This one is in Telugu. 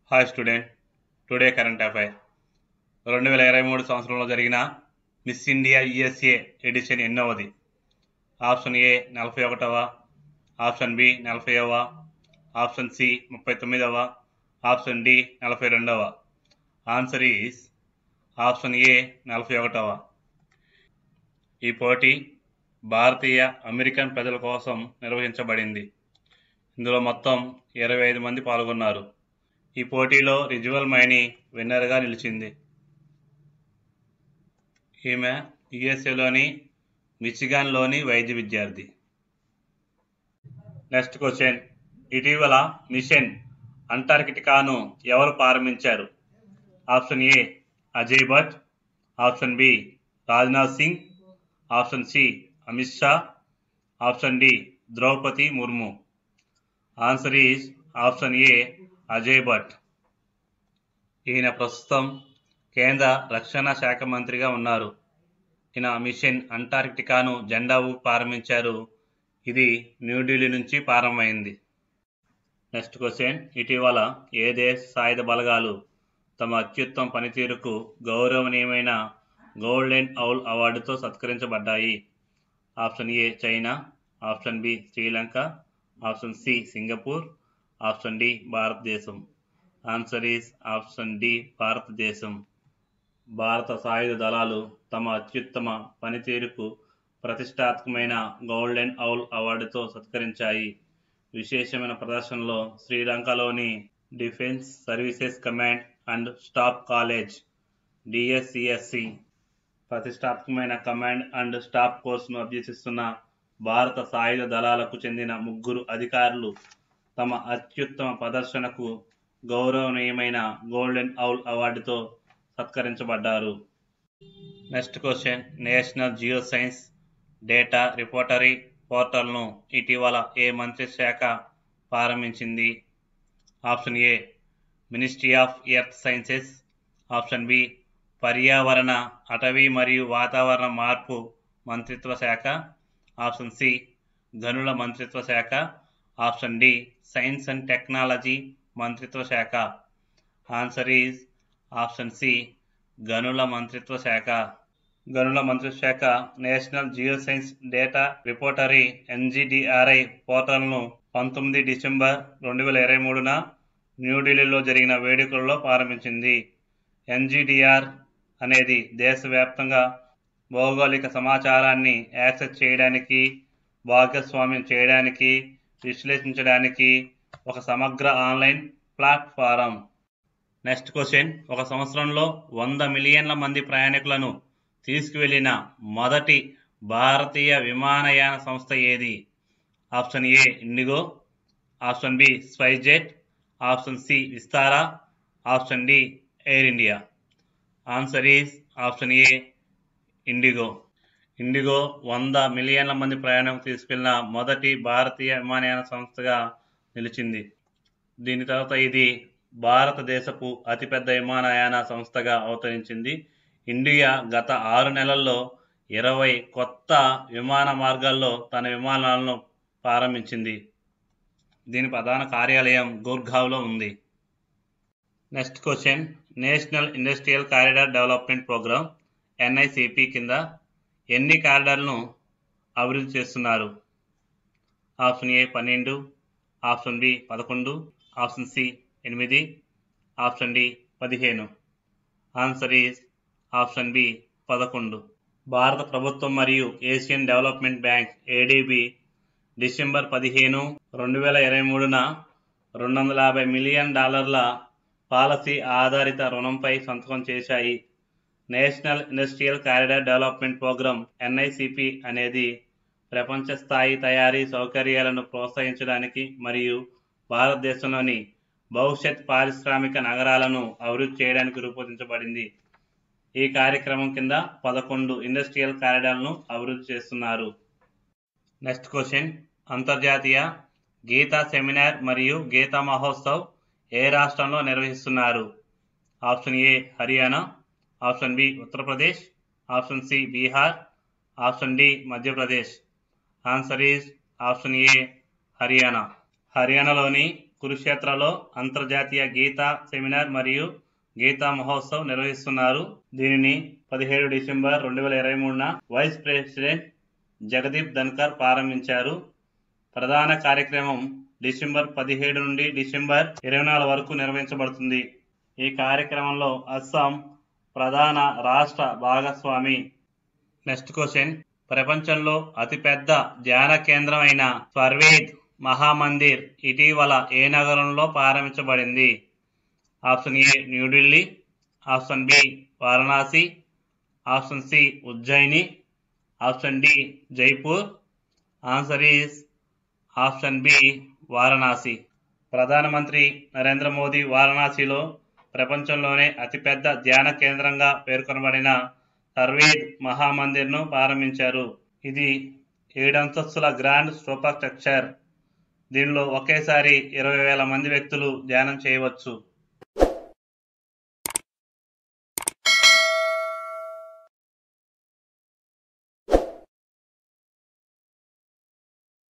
hi student today current affair రెండు వేల ఇరవై మూడు సంవత్సరంలో జరిగిన మిస్ ఇండియా యుఎస్ఏ ఎడిషన్ ఎన్నవది ఆప్షన్ ఏ నలభై ఒకటవ ఆప్షన్ బి నలభైవ ఆప్షన్ సి ముప్పై తొమ్మిదవ ఆప్షన్ డి నలభై రెండవ ఆన్సర్ ఈస్ ఆప్షన్ ఏ నలభై ఒకటవ ఈ పోటీ భారతీయ అమెరికన్ ప్రజల కోసం నిర్వహించబడింది ఇందులో మొత్తం ఇరవై ఐదు మంది పాల్గొన్నారు ఈ పోటీలో రిజువల్ మైని విన్నర్గా నిలిచింది ఈమె యుఎస్ఏలోని మిచిగాన్లోని వైద్య విద్యార్థి నెక్స్ట్ క్వశ్చన్ ఇటీవల మిషన్ అంటార్కిటికాను ఎవరు ప్రారంభించారు option A Ajay Bhatt option B Rajnath Singh option C Amit Shah option D Droupadi Murmu answer is option A Ajay Bhatt ఈయన ప్రస్తుతం కేంద్ర రక్షణ శాఖ మంత్రిగా ఉన్నారు ఈయన మిషన్ అంటార్కిటికాను జెండా ఊపి ప్రారంభించారు ఇది న్యూఢిల్లీ నుంచి ప్రారంభమైంది నెక్స్ట్ క్వశ్చన్ ఇటీవల ఏ దేశ సాయుధ బలగాలు తమ అత్యుత్తమ పనితీరుకు గౌరవనీయమైన గోల్డెన్ ఔల్ అవార్డుతో సత్కరించబడ్డాయి option A China option B Sri Lanka option C Singapore option D భారతదేశం ఆన్సర్ ఈస్ ఆప్షన్ డి భారతదేశం భారత సాయుధ దళాలు తమ అత్యుత్తమ పనితీరుకు ప్రతిష్టాత్మకమైన గోల్డెన్ ఔల్ అవార్డుతో సత్కరించాయి విశేషమైన ప్రదర్శనలో శ్రీలంకలోని defence services command and staff college DSCSC ప్రతిష్టాత్మకమైన కమాండ్ అండ్ స్టాఫ్ కోర్సును అభ్యసిస్తున్న భారత సాయుధ దళాలకు చెందిన ముగ్గురు అధికారులు తమ అత్యుత్తమ ప్రదర్శనకు గౌరవనీయమైన గోల్డెన్ ఔల్ అవార్డుతో సత్కరించబడ్డారు next question national geo science data repository పోర్టల్ను ఇటీవల ఏ మంత్రిత్వ శాఖ ప్రారంభించింది option A ministry of earth sciences option B పర్యావరణ అటవీ మరియు వాతావరణ మార్పు మంత్రిత్వ శాఖ ఆప్షన్ సి గనుల మంత్రిత్వ శాఖ option D science and technology మంత్రిత్వ శాఖ ఆన్సర్ ఈజ్ ఆప్షన్ సి గనుల మంత్రిత్వ శాఖ గనుల మంత్రిత్వ శాఖ national geo science data repository NGDRI పోర్టల్ను పంతొమ్మిది డిసెంబర్ రెండు వేల ఇరవై మూడున న్యూఢిల్లీలో జరిగిన వేడుకల్లో ప్రారంభించింది ఎన్జిడిఆర్ అనేది దేశవ్యాప్తంగా భౌగోళిక సమాచారాన్ని యాక్సెస్ చేయడానికి భాగస్వామ్యం చేయడానికి విశ్లేషించడానికి ఒక సమగ్ర ఆన్లైన్ ప్లాట్ఫారం నెక్స్ట్ క్వశ్చన్ ఒక సంవత్సరంలో వంద మిలియన్ల మంది ప్రయాణికులను తీసుకువెళ్లిన మొదటి భారతీయ విమానయాన సంస్థ ఏది option A Indigo option B SpiceJet option C Vistara option D Air India answer is option A Indigo Indigo వంద మిలియన్ల మంది ప్రయాణం తీసుకెళ్లిన మొదటి భారతీయ విమానయాన సంస్థగా నిలిచింది దీని తర్వాత ఇది భారతదేశపు అతిపెద్ద విమానయాన సంస్థగా అవతరించింది ఇండియా గత ఆరు నెలల్లో ఇరవై కొత్త విమాన మార్గాల్లో తన విమానాలను ప్రారంభించింది దీని ప్రధాన కార్యాలయం గుర్గావ్లో ఉంది next question national industrial corridor development programme NICP కింద ఎన్ని కారిడార్లను అభివృద్ధి చేస్తున్నారు ఆప్షన్ ఏ పన్నెండు ఆప్షన్ బి పదకొండు ఆప్షన్ సి ఎనిమిది ఆప్షన్ డి పదిహేను ఆన్సర్ ఈస్ ఆప్షన్ బి పదకొండు భారత ప్రభుత్వం మరియు Asian development bank ADB December పదిహేను రెండు వేల ఇరవై మూడున రెండు వందల యాభై మిలియన్ డాలర్ల పాలసీ ఆధారిత రుణంపై సంతకం చేశాయి national industrial corridor development programme NICP అనేది ప్రపంచ స్థాయి తయారీ సౌకర్యాలను ప్రోత్సహించడానికి మరియు భారతదేశంలోని భవిష్యత్ పారిశ్రామిక నగరాలను అభివృద్ధి చేయడానికి రూపొందించబడింది ఈ కార్యక్రమం కింద పదకొండు ఇండస్ట్రియల్ కారిడార్లను అభివృద్ధి చేస్తున్నారు నెక్స్ట్ క్వశ్చన్ అంతర్జాతీయ గీతా సెమినార్ మరియు గీతా మహోత్సవ్ ఏ రాష్ట్రంలో నిర్వహిస్తున్నారు option A Haryana option B Uttar Pradesh option C Bihar option D Madhya Pradesh answer is option A Haryana హర్యానాలోని కురుక్షేత్రలో అంతర్జాతీయ గీతా సెమినార్ మరియు గీతా మహోత్సవ్ నిర్వహిస్తున్నారు దీనిని పదిహేడు డిసెంబర్ రెండు వేల ఇరవై మూడున వైస్ ప్రెసిడెంట్ జగదీప్ ధన్కర్ ప్రారంభించారు ప్రధాన కార్యక్రమం డిసెంబర్ పదిహేడు నుండి డిసెంబర్ ఇరవై నాలుగు వరకు నిర్వహించబడుతుంది ఈ కార్యక్రమంలో అస్సాం ప్రధాన రాష్ట్ర భాగస్వామి నెక్స్ట్ క్వశ్చన్ ప్రపంచంలో అతిపెద్ద ధ్యాన కేంద్రం అయిన స్వర్వేద్ మహామందిర్ ఇటీవల ఏ నగరంలో ప్రారంభించబడింది option A New Delhi option B Varanasi option C Ujjain option D Jaipur answer is option B Varanasi ప్రధానమంత్రి నరేంద్ర మోదీ వారణాసిలో ప్రపంచంలోనే అతిపెద్ద ధ్యాన కేంద్రంగా పేర్కొనబడిన సర్వేద్ మహామందిర్ను ప్రారంభించారు ఇది ఏడంతస్తుల గ్రాండ్ సూపర్ స్ట్రక్చర్ దీనిలో ఒకేసారి ఇరవై వేల మంది వ్యక్తులు ధ్యానం చేయవచ్చు